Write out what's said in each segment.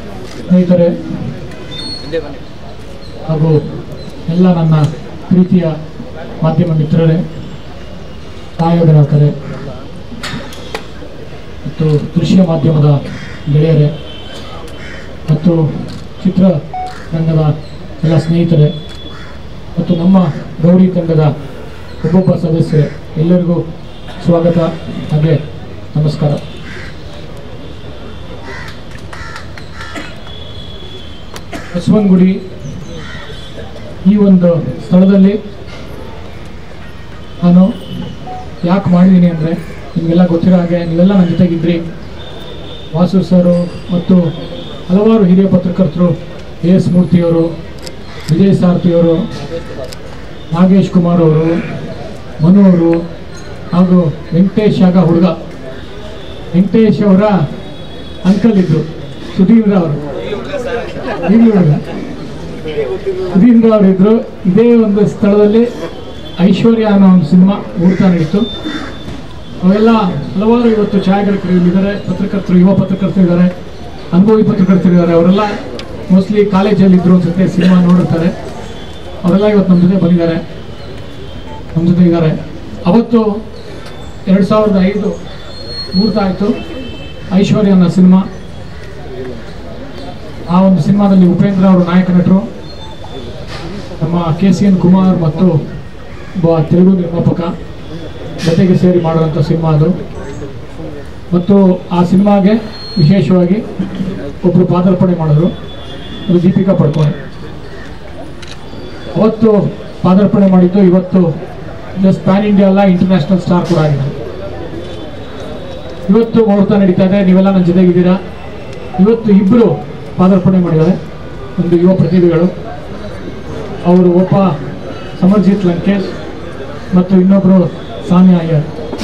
ಸ್ನೇಹಿತರೆ ಹಾಗೂ ಎಲ್ಲ ನನ್ನ ಪ್ರೀತಿಯ ಮಾಧ್ಯಮ ಮಿತ್ರರೇ ಛಾಯಾಗ್ರಾಹಕರೇ ಮತ್ತು ದೃಶ್ಯ ಮಾಧ್ಯಮದ ಗೆಳೆಯರೇ ಮತ್ತು ಚಿತ್ರರಂಗದ ಎಲ್ಲ ಸ್ನೇಹಿತರೆ ಮತ್ತು ನಮ್ಮ ಗೌರಿ ತಂಡದ ಒಬ್ಬೊಬ್ಬ ಸದಸ್ಯರೇ ಎಲ್ಲರಿಗೂ ಸ್ವಾಗತ ಹಾಗೆ ನಮಸ್ಕಾರ ಬಸವನಗುಡಿ ಈ ಒಂದು ಸ್ಥಳದಲ್ಲಿ ನಾನು ಯಾಕೆ ಮಾಡಿದ್ದೀನಿ ಅಂದರೆ ನಿಮಗೆಲ್ಲ ಗೊತ್ತಿರೋ ಹಾಗೆ ನೀವೆಲ್ಲ ನನ್ನ ಜೊತೆಗಿದ್ರಿ ವಾಸು ಸರು ಮತ್ತು ಹಲವಾರು ಹಿರಿಯ ಪತ್ರಕರ್ತರು ಎ ಎಸ್ ಮೂರ್ತಿಯವರು ವಿಜಯ್ ಸಾರಥಿಯವರು ನಾಗೇಶ್ ಕುಮಾರ್ ಅವರು ಮನು ಅವರು ಹಾಗೂ ವೆಂಕಟೇಶ್ ಆಗ ಹುಡುಗ ವೆಂಕಟೇಶ್ ಅವರ ಅಂಕಲ್ ಇದ್ರು ಸುಧೀಂದ್ರ ಅವರು ಈಗಲೂ ಹುಡುಗ ಸುಧೀಂದ್ರ ಅವರಿದ್ರು ಇದೇ ಒಂದು ಸ್ಥಳದಲ್ಲಿ ಐಶ್ವರ್ಯ ಅನ್ನೋ ಒಂದು ಸಿನಿಮಾ ಮುಹೂರ್ತ ನಡೀತು ಅವೆಲ್ಲ ಹಲವಾರು ಇವತ್ತು ಛಾಯಾಗ್ರಾಹಕರು ಇಲ್ಲಿದ್ದಾರೆ ಪತ್ರಕರ್ತರು ಯುವ ಪತ್ರಕರ್ತರು ಇದ್ದಾರೆ ಅನುಭವಿ ಪತ್ರಕರ್ತರು ಇದ್ದಾರೆ ಅವರೆಲ್ಲ ಮೋಸ್ಟ್ಲಿ ಕಾಲೇಜಲ್ಲಿ ಇದ್ರು ಅನ್ಸುತ್ತೆ ಸಿನಿಮಾ ನೋಡಿರ್ತಾರೆ ಅವರೆಲ್ಲ ಇವತ್ತು ನಮ್ಮ ಜೊತೆ ಬಂದಿದ್ದಾರೆ ನಮ್ಮ ಜೊತೆ ಇದ್ದಾರೆ ಅವತ್ತು ಎರಡು ಸಾವಿರದ ಐದು ಮುಹೂರ್ತ ಆಯಿತು ಐಶ್ವರ್ಯ ಅನ್ನೋ ಸಿನಿಮಾ ಆ ಒಂದು ಸಿನಿಮಾದಲ್ಲಿ ಉಪೇಂದ್ರ ಅವರು ನಾಯಕ ನಟರು ನಮ್ಮ ಕೆ ಸಿ ಎನ್ ಕುಮಾರ್ ಮತ್ತು ಒಬ್ಬ ತೆಲುಗು ನಿರ್ಮಾಪಕ ಜೊತೆಗೆ ಸೇರಿ ಮಾಡುವಂಥ ಸಿನಿಮಾ ಅದು ಮತ್ತು ಆ ಸಿನಿಮಾಗೆ ವಿಶೇಷವಾಗಿ ಒಬ್ಬರು ಪಾದಾರ್ಪಣೆ ಮಾಡಿದ್ರು ಅದು ದೀಪಿಕಾ ಪಡ್ಕೋಣೆ ಅವತ್ತು ಪಾದಾರ್ಪಣೆ ಮಾಡಿದ್ದು ಇವತ್ತು ಜಸ್ಟ್ ಪ್ಯಾನ್ ಇಂಡಿಯಾ ಅಲ್ಲ ಇಂಟರ್ನ್ಯಾಷನಲ್ ಸ್ಟಾರ್ ಕೂಡ ಆಗಿದೆ ಇವತ್ತು ಮುಹೂರ್ತ ನಡೀತಾ ಇದೆ ನೀವೆಲ್ಲ ನನ್ನ ಜೊತೆಗಿದ್ದೀರಾ ಇವತ್ತು ಇಬ್ಬರು ಪಾದಾರ್ಪಣೆ ಮಾಡಿದ್ದಾರೆ ಒಂದು ಯುವ ಪ್ರತಿಭೆಗಳು ಅವರು ಒಬ್ಬ ಸಮರ್ಜಿತ್ ಲಂಕೇಶ್ ಮತ್ತು ಇನ್ನೊಬ್ಬರು ಸಾನ್ಯಾ ಅಯ್ಯರ್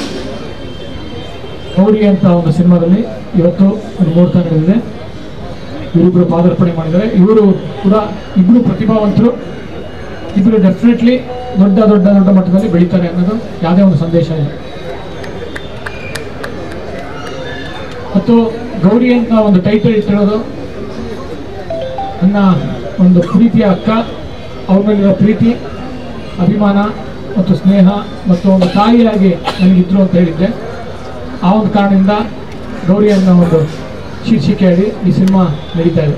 ಗೌರಿ ಅಂತ ಒಂದು ಸಿನಿಮಾದಲ್ಲಿ ಇವತ್ತು ಒಂದು ಮುಹೂರ್ತ ನಡೆದಿದೆ ಇವರಿಬ್ಬರು ಪಾದಾರ್ಪಣೆ ಮಾಡಿದ್ದಾರೆ ಇವರು ಕೂಡ ಇಬ್ಬರು ಪ್ರತಿಭಾವಂತರು ಇಬ್ಬರು ಡೆಫಿನೆಟ್ಲಿ ದೊಡ್ಡ ದೊಡ್ಡ ದೊಡ್ಡ ಮಟ್ಟದಲ್ಲಿ ಬೆಳೀತಾರೆ ಅನ್ನೋದು ಯಾವುದೇ ಒಂದು ಸಂದೇಶ ಇದೆ ಮತ್ತು ಗೌರಿ ಅಂತ ಒಂದು ಟೈಟಲ್ ಇಟ್ಟಿರೋದು ನನ್ನ ಒಂದು ಪ್ರೀತಿಯ ಅಕ್ಕ ಅವ್ರ ಮೇಲಿರೋ ಪ್ರೀತಿ ಅಭಿಮಾನ ಮತ್ತು ಸ್ನೇಹ ಮತ್ತು ಒಂದು ತಾಯಿಯಾಗಿ ನನಗಿದ್ರು ಅಂತ ಹೇಳಿದ್ದೆ ಆ ಒಂದು ಕಾರಣದಿಂದ ಗೌರಿ ಅನ್ನೋ ಒಂದು ಶೀರ್ಷಿಕೆ ಅಡಿ ಈ ಸಿನಿಮಾ ನಡೀತಾ ಇದೆ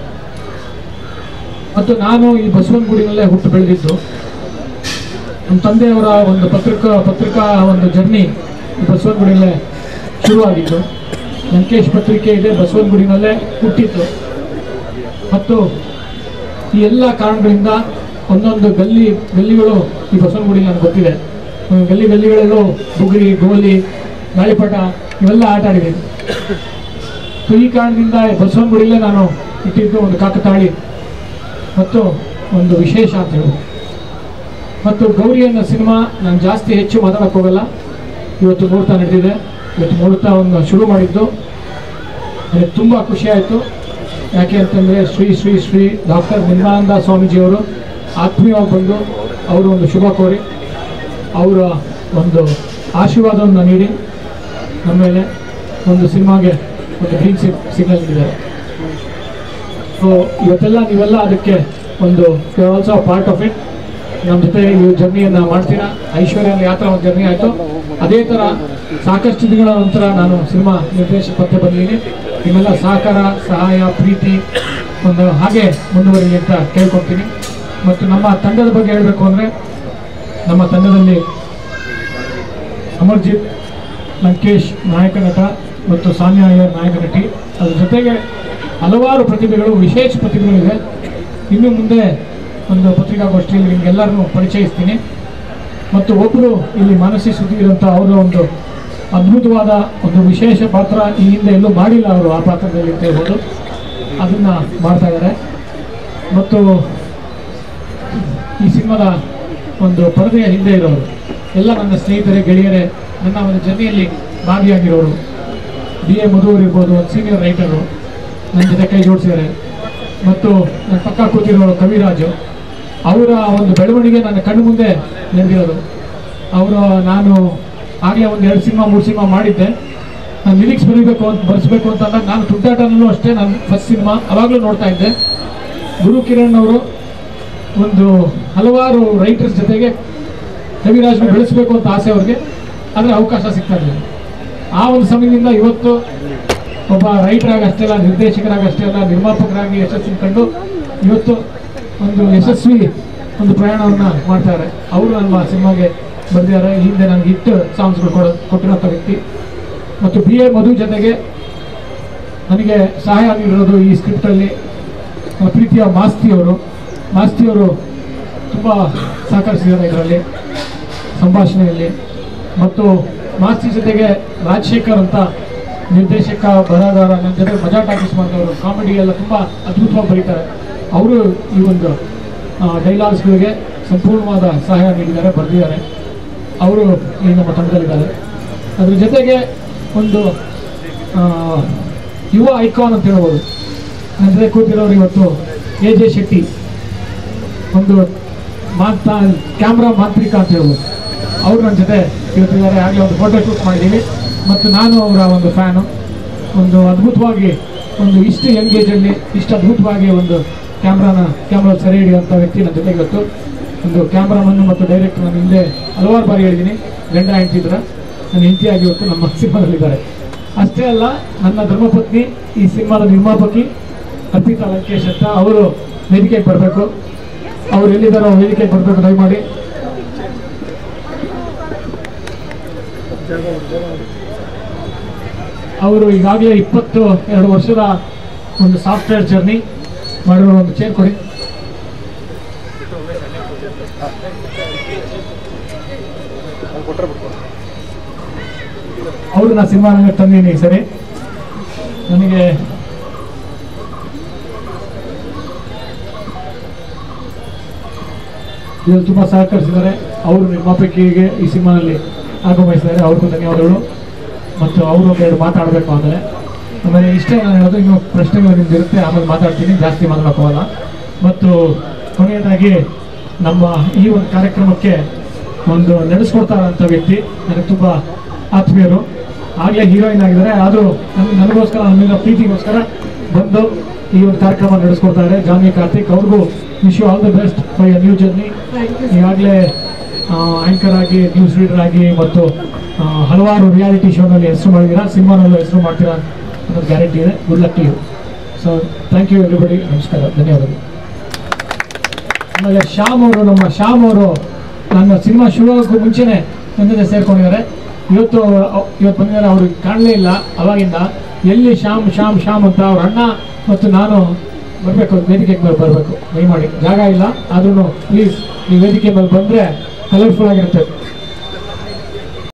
ಮತ್ತು ನಾನು ಈ ಬಸವನಗುಡಿನಲ್ಲೇ ಹುಟ್ಟು ಬೆಳೆದಿದ್ದು ನಮ್ಮ ತಂದೆಯವರ ಒಂದು ಪತ್ರಿಕಾ ಪತ್ರಿಕಾ ಒಂದು ಜರ್ನಿ ಈ ಬಸವನಗುಡಿಯಲ್ಲೇ ಶುರುವಾಗಿದ್ದು ಲಂಕೇಶ್ ಪತ್ರಿಕೆ ಇದೆ ಬಸವನಗುಡಿನಲ್ಲೇ ಹುಟ್ಟಿತ್ತು ಮತ್ತು ಈ ಎಲ್ಲ ಕಾರಣಗಳಿಂದ ಒಂದೊಂದು ಗಲ್ಲಿ ಗಲ್ಲಿಗಳು ಈ ಬಸವನಗುಡಿ ನನಗೆ ಗೊತ್ತಿದೆ ಒಂದೊಂದು ಗಲ್ಲಿ ಗಲ್ಲಿಗಳಲ್ಲೂ ಬುಗುರಿ ಗೋಲಿ ಗಾಳಿಪಟ ಇವೆಲ್ಲ ಆಟ ಆಡಿದ್ದೀನಿ ಸೊ ಈ ಕಾರಣದಿಂದ ಬಸವನಗುಡಿಯಲ್ಲೇ ನಾನು ಇಟ್ಟಿದ್ದು ಒಂದು ಕಾಕತಾಳಿ ಮತ್ತು ಒಂದು ವಿಶೇಷ ಅಂತ ಹೇಳಿ ಮತ್ತು ಗೌರಿ ಅನ್ನೋ ಸಿನಿಮಾ ನಾನು ಜಾಸ್ತಿ ಹೆಚ್ಚು ಮಾತಾಡಕ್ಕೆ ಹೋಗಲ್ಲ ಇವತ್ತು ಮುಹೂರ್ತ ನಡೆದಿದೆ ಇವತ್ತು ಮುಹೂರ್ತವನ್ನು ಶುರು ಮಾಡಿದ್ದು ನನಗೆ ತುಂಬ ಖುಷಿ ಆಯಿತು ಯಾಕೆ ಅಂತಂದರೆ ಶ್ರೀ ಶ್ರೀ ಶ್ರೀ ಡಾಕ್ಟರ್ ನಿರ್ಮಲಾನಂದ ಸ್ವಾಮೀಜಿಯವರು ಆತ್ಮೀಯವಾಗಿ ಬಂದು ಅವರು ಒಂದು ಶುಭ ಕೋರಿ ಅವರ ಒಂದು ಆಶೀರ್ವಾದವನ್ನು ನೀಡಿ ನಮ್ಮ ಮೇಲೆ ಒಂದು ಸಿನಿಮಾಗೆ ಒಂದು ಗ್ರೀನ್ ಸಿಗ್ನಲ್ ನೀಡಿದ್ದಾರೆ ಸೊ ಇವತ್ತೆಲ್ಲ ನೀವೆಲ್ಲ ಅದಕ್ಕೆ ಒಂದು ಆಲ್ಸೋ ಪಾರ್ಟ್ ಆಫ್ ಇಟ್ ನಮ್ಮ ಜೊತೆ ಈ ಜರ್ನಿಯನ್ನು ಮಾಡ್ತೀರಾ ಐಶ್ವರ್ಯ ಯಾವ ಥರ ಒಂದು ಜರ್ನಿ ಆಯಿತು ಅದೇ ಥರ ಸಾಕಷ್ಟು ದಿನಗಳ ನಂತರ ನಾನು ಸಿನಿಮಾ ನಿರ್ದೇಶಕ ಪತ್ತೆ ಬಂದಿದ್ದೀನಿ ನಿಮ್ಮೆಲ್ಲ ಸಹಕಾರ ಸಹಾಯ ಪ್ರೀತಿ ಒಂದು ಹಾಗೆ ಮುಂದುವರಿಲಿ ಅಂತ ಕೇಳ್ಕೊತೀನಿ ಮತ್ತು ನಮ್ಮ ತಂಡದ ಬಗ್ಗೆ ಹೇಳಬೇಕು ಅಂದರೆ ನಮ್ಮ ತಂಡದಲ್ಲಿ ಅಮರ್ಜಿತ್ ಲಂಕೇಶ್ ನಾಯಕ ನಟ ಮತ್ತು ಸಾನ್ಯಾ ಅಯ್ಯರ್ ನಾಯಕ ನಟಿ ಅದ್ರ ಜೊತೆಗೆ ಹಲವಾರು ಪ್ರತಿಭೆಗಳು ವಿಶೇಷ ಪ್ರತಿಭೆಗಳಿವೆ ಇನ್ನು ಮುಂದೆ ಒಂದು ಪತ್ರಿಕಾಗೋಷ್ಠಿಯಲ್ಲಿ ನಿಮಗೆಲ್ಲರನ್ನು ಪರಿಚಯಿಸ್ತೀನಿ ಮತ್ತು ಒಬ್ಬರು ಇಲ್ಲಿ ಮಾನಸಿ ಸುಧೀರ್ ಅಂತ ಅವರ ಒಂದು ಅದ್ಭುತವಾದ ಒಂದು ವಿಶೇಷ ಪಾತ್ರ ಈ ಹಿಂದೆ ಎಲ್ಲೂ ಮಾಡಿಲ್ಲ ಅವರು ಆ ಪಾತ್ರದಲ್ಲಿ ಅಂತ ಹೇಳ್ಬೋದು ಅದನ್ನು ಮಾಡ್ತಾ ಇದ್ದಾರೆ ಮತ್ತು ಈ ಸಿನಿಮಾದ ಒಂದು ಪರದೆಯ ಹಿಂದೆ ಇರೋರು ಎಲ್ಲ ನನ್ನ ಸ್ನೇಹಿತರೆ ಗೆಳೆಯರೇ ನನ್ನ ಒಂದು ಜರ್ನಿಯಲ್ಲಿ ಭಾಗಿಯಾಗಿರೋರು ಬಿ ಎ ಮಧುವರ್ ಇರ್ಬೋದು ಒಂದು ಸೀನಿಯರ್ ರೈಟರು ನನ್ನ ಜೊತೆ ಕೈ ಜೋಡಿಸಿದ್ದಾರೆ ಮತ್ತು ನನ್ನ ಪಕ್ಕ ಕೂತಿರೋ ಕವಿರಾಜು ಅವರ ಒಂದು ಬೆಳವಣಿಗೆ ನನ್ನ ಕಣ್ಣು ಮುಂದೆ ನಡೆದಿರೋದು ಅವರು ನಾನು ಆಗಲೇ ಒಂದು ಎರಡು ಸಿನಿಮಾ ಮೂರು ಸಿನಿಮಾ ಮಾಡಿದ್ದೆ ನಾನು ಲಿರಿಕ್ಸ್ ಬರೀಬೇಕು ಅಂತ ಬರೆಸ್ಬೇಕು ಅಂತ ಅಂದಾಗ ನಾನು ತುಂಟಾಟನಲ್ಲೂ ಅಷ್ಟೇ ನಾನು ಫಸ್ಟ್ ಸಿನಿಮಾ ಅವಾಗಲೂ ನೋಡ್ತಾ ಇದ್ದೆ ಗುರು ಕಿರಣ್ ಅವರು ಒಂದು ಹಲವಾರು ರೈಟರ್ಸ್ ಜೊತೆಗೆ ಕವಿರಾಜ್ನ ಬೆಳೆಸಬೇಕು ಅಂತ ಆಸೆ ಅವ್ರಿಗೆ ಆದರೆ ಅವಕಾಶ ಸಿಗ್ತಾ ಇರಲಿಲ್ಲ ಆ ಒಂದು ಸಮಯದಿಂದ ಇವತ್ತು ಒಬ್ಬ ರೈಟರಾಗಿ ಅಷ್ಟೇ ಅಲ್ಲ ನಿರ್ದೇಶಕರಾಗಿ ಅಷ್ಟೇ ಅಲ್ಲ ನಿರ್ಮಾಪಕರಾಗಿ ಯಶಸ್ಸು ಕಂಡು ಇವತ್ತು ಒಂದು ಯಶಸ್ವಿ ಒಂದು ಪ್ರಯಾಣವನ್ನು ಮಾಡ್ತಾರೆ ಅವರು ನಮ್ಮ ಸಿನಿಮಾಗೆ ಬಂದಿದ್ದಾರೆ ಈ ಹಿಂದೆ ನನಗೆ ಹಿಟ್ ಸಾಂಗ್ಸ್ಗಳು ಕೊಡ ಕೊಟ್ಟಿರೋಂಥ ವ್ಯಕ್ತಿ ಮತ್ತು ಬಿ ಎ ಮಧು ಜೊತೆಗೆ ನನಗೆ ಸಹಾಯ ನೀಡಿರೋದು ಈ ಸ್ಕ್ರಿಪ್ಟಲ್ಲಿ ನಮ್ಮ ಪ್ರೀತಿಯ ಮಾಸ್ತಿಯವರು ಮಾಸ್ತಿಯವರು ತುಂಬ ಸಹಕರಿಸಿದ್ದಾರೆ ಇದರಲ್ಲಿ ಸಂಭಾಷಣೆಯಲ್ಲಿ ಮತ್ತು ಮಾಸ್ತಿ ಜೊತೆಗೆ ರಾಜಶೇಖರ್ ಅಂತ ನಿರ್ದೇಶಕ ಬರಹಗಾರ ನನ್ನ ಜೊತೆ ಮಜಾ ಟಾಕೀಸ್ ಮಾಡಿದವರು ಕಾಮಿಡಿ ಎಲ್ಲ ತುಂಬ ಅದ್ಭುತವಾಗಿ ಬರೀತಾರೆ ಅವರು ಈ ಒಂದು ಡೈಲಾಗ್ಸ್ಗಳಿಗೆ ಸಂಪೂರ್ಣವಾದ ಸಹಾಯ ನೀಡಿದ್ದಾರೆ ಬರೆದಿದ್ದಾರೆ ಅವರು ಈ ನಮ್ಮ ತಂಡದಲ್ಲಿದ್ದಾರೆ ಅದ್ರ ಜೊತೆಗೆ ಒಂದು ಆ, ಯುವ ಐಕಾನ್ ಅಂತ ಹೇಳ್ಬೋದು ನನ್ನ ಜೊತೆ ಕೂತಿರೋರು ಇವತ್ತು ಎ ಜೆ ಶೆಟ್ಟಿ ಒಂದು ಮಾತಾ ಕ್ಯಾಮ್ರಾ ಮಾಂತ್ರಿಕ ಅಂತ ಹೇಳ್ಬೋದು ಅವ್ರು ನನ್ನ ಜೊತೆ ಇವತ್ತಿದ್ದಾರೆ ಆಗಲೇ ಒಂದು ಫೋಟೋ ಶೂಟ್ ಮಾಡಿದ್ದೀವಿ ಮತ್ತು ನಾನು ಅವರ ಒಂದು ಫ್ಯಾನು ಒಂದು ಅದ್ಭುತವಾಗಿ ಒಂದು ಇಷ್ಟು ಯಂಗ್ ಏಜಲ್ಲಿ ಇಷ್ಟು ಅದ್ಭುತವಾಗಿ ಒಂದು ಕ್ಯಾಮ್ರಾನ ಕ್ಯಾಮ್ರಾ ಸೆರೆ ಹಿಡಿಯುವಂಥ ವ್ಯಕ್ತಿ ನನ್ನ ಜೊತೆಗೆ ಇವತ್ತು ಒಂದು ಕ್ಯಾಮ್ರಾಮನ್ನು ಮತ್ತು ಡೈರೆಕ್ಟರ್ ನಾನು ಹಿಂದೆ ಹಲವಾರು ಬಾರಿ ಹೇಳಿದ್ದೀನಿ ಗಂಡ ಹೆಂಡ್ತಿದ್ರ ನನ್ನ ಹೆಂಡತಿಯಾಗಿ ಇವತ್ತು ನಮ್ಮ ಸಿನಿಮಾದಲ್ಲಿದ್ದಾರೆ ಅಷ್ಟೇ ಅಲ್ಲ ನನ್ನ ಧರ್ಮಪತ್ನಿ ಈ ಸಿನಿಮಾದ ನಿರ್ಮಾಪಕಿ ಅರ್ಪಿತಾ ಲಂಕೇಶ್ ಅಂತ ಅವರು ವೇದಿಕೆಗೆ ಬರಬೇಕು ಅವ್ರು ಎಲ್ಲಿದ್ದಾರೋ ವೇದಿಕೆಗೆ ಬರಬೇಕು ದಯಮಾಡಿ ಅವರು ಈಗಾಗಲೇ ಇಪ್ಪತ್ತು ಎರಡು ವರ್ಷದ ಒಂದು ಸಾಫ್ಟ್ವೇರ್ ಜರ್ನಿ ಮಾಡಿರೋ ಒಂದು ಚೇರ್ ಕೊಡಿ ಅವರು ನಾ ಸಿನಿಮಾ ರಂಗಕ್ಕೆ ತಂದೀನಿ ಈ ಸರಿ ನನಗೆ ಇವರು ತುಂಬ ಸಹಕರಿಸಿದ್ದಾರೆ ಅವರು ನಿರ್ಮಾಪಕಿಗೆ ಈ ಸಿನಿಮಾನಲ್ಲಿ ಆಗಮಿಸಿದ್ದಾರೆ ಅವ್ರಿಗೂ ಧನ್ಯವಾದಗಳು ಮತ್ತು ಅವರು ಒಂದೆರಡು ಮಾತಾಡಬೇಕು ಆಮೇಲೆ ಆಮೇಲೆ ಇಷ್ಟೇ ನಾನು ಹೇಳೋದು ಇನ್ನು ಪ್ರಶ್ನೆಗಳು ನಿಮ್ದು ಇರುತ್ತೆ ಆಮೇಲೆ ಮಾತಾಡ್ತೀನಿ ಜಾಸ್ತಿ ಮಾತಾಡೋಕೆ ಹೋಗಲ್ಲ ಮತ್ತು ಕೊನೆಯದಾಗಿ ನಮ್ಮ ಈ ಒಂದು ಕಾರ್ಯಕ್ರಮಕ್ಕೆ ಒಂದು ನಡೆಸ್ಕೊಡ್ತಾರಂಥ ವ್ಯಕ್ತಿ ನನಗೆ ತುಂಬ ಆತ್ಮೀಯರು ಆಗಲೇ ಹೀರೋಯಿನ್ ಆಗಿದ್ದಾರೆ ಆದರೂ ನನ್ ನನಗೋಸ್ಕರ ನಮ್ಮಿಂದ ಪ್ರೀತಿಗೋಸ್ಕರ ಬಂದು ಈ ಒಂದು ಕಾರ್ಯಕ್ರಮ ನಡೆಸ್ಕೊಡ್ತಾರೆ ಜಾನ್ವಿ ಕಾರ್ತಿಕ್ ಅವ್ರಿಗೂ wish you all the best for your new journey ಈಗಾಗಲೇ ಆ್ಯಂಕರ್ ಆಗಿ ನ್ಯೂಸ್ ರೀಡರ್ ಆಗಿ ಮತ್ತು ಆ, ಹಲವಾರು ರಿಯಾಲಿಟಿ ಶೋನಲ್ಲಿ ಹೆಸರು ಮಾಡಿದ್ದೀರಾ ಸಿನಿಮಾನಲ್ಲೂ ಹೆಸರು ಮಾಡ್ತೀರಾ ಅನ್ನೋದು ಗ್ಯಾರಂಟಿ ಇದೆ good luck to you so thank you everybody ನಮಸ್ಕಾರ ಧನ್ಯವಾದಗಳು ಆಮೇಲೆ ಶ್ಯಾಮ್ ಅವರು ನಮ್ಮ ಶ್ಯಾಮ್ ಅವರು ನನ್ನ ಸಿನಿಮಾ ಶುರು ಆಗೋಕ್ಕೂ ಮುಂಚೆನೆ ನನ್ನ ಜೊತೆ ಸೇರ್ಕೊಂಡಿದ್ದಾರೆ ಇವತ್ತು ಅವ್- ಇವತ್ತು ಬಂದಿದ್ದಾರೆ ಅವ್ರಿಗೆ ಕಾಣಲೇ ಇಲ್ಲ ಅವಾಗಿಂದ ಎಲ್ಲಿ ಶ್ಯಾಮ್ ಶ್ಯಾಮ್ ಶ್ಯಾಮ್ ಅಂತ ಅವ್ರ ಅಣ್ಣ ಮತ್ತು ನಾನು ಬರಬೇಕು ವೇದಿಕೆಗೆ ಮೇಲೆ ಬರಬೇಕು ದಯಮಾಡಿ ಜಾಗ ಇಲ್ಲ ಆದ್ರೂ ಪ್ಲೀಸ್ ಈ ವೇದಿಕೆ ಮೇಲೆ ಬಂದರೆ ಕಲರ್ಫುಲ್ ಆಗಿರುತ್ತೆ